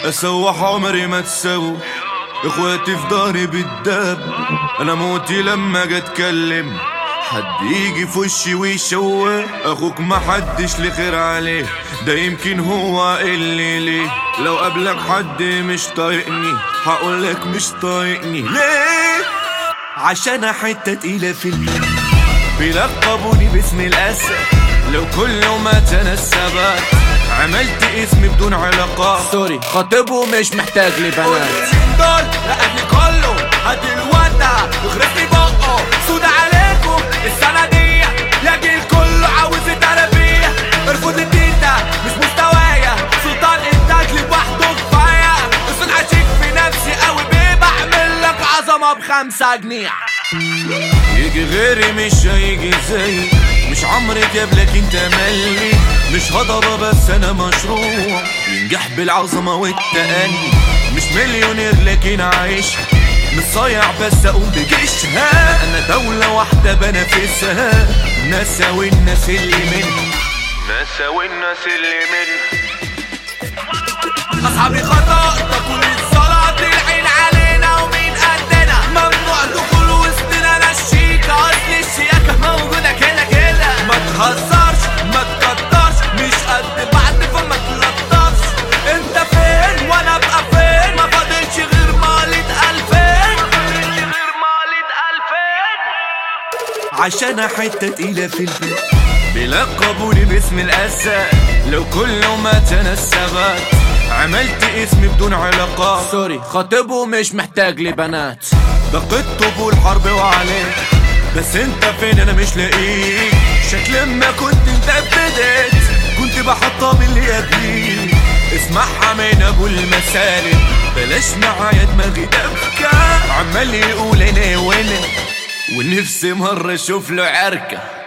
اسوح عمري ما تسوي اخواتي في داري بالدب انا موتي لما اجي اتكلم حد يجي في وشي ويشوه اخوك ما حدش لخير عليه ده يمكن هو اللي ليه لو قابلك حد مش طايقني هقولك مش طايقني ليه عشان حتة تقيلة في البيت بيلقبوني باسم الاسد لو كل ما تنسبت عملت اسمي بدون علاقات سوري خاطبه مش محتاج لبنات دول لأهلي كله هدي الودع وخرجني بقه سود عليكم السنة دي يا جيل كله عاوز تربية ارفض التيتا مش مستوايا سلطان انتاج لوحده كفاية الصوت عشيك في نفسي قوي بيه بعمل لك عظمة بخمسة جنيه يجي غيري مش هيجي زي مش عمري جابلك انت ملي مش هضبة بس انا مشروع ينجح بالعظمة والتأني مش مليونير لكن عايش مش صايع بس اقوم بجيشها انا دولة واحدة بنافسها ناسا والناس اللي مني ناسا والناس اللي مني اصحابي خطأ كل الصلاة العين علينا ومين قدنا ممنوع دخول وسطنا نشيك اصل الشياكة موجودة كده كده ما تهزرش ما تكترش مش قد بعد فما تلطفش انت فين وانا ابقى فين ما فاضلش غير مالة الفين ما فاضلش غير مالة الفين عشان حتة تقيلة في البيت بيلقبوني باسم الأسد لو كل ما تنسبت عملت اسمي بدون علاقات سوري خاطبه مش محتاج لبنات دقيت طبول الحرب وعليك بس انت فين انا مش لاقيك شكل ما كنت انت بديت كنت بحطها باللي قبليك اسمعها من ابو المسالك بلاش معايا دماغي دبكة عمال يقول انا وانا ونفسي مرة اشوف له عركة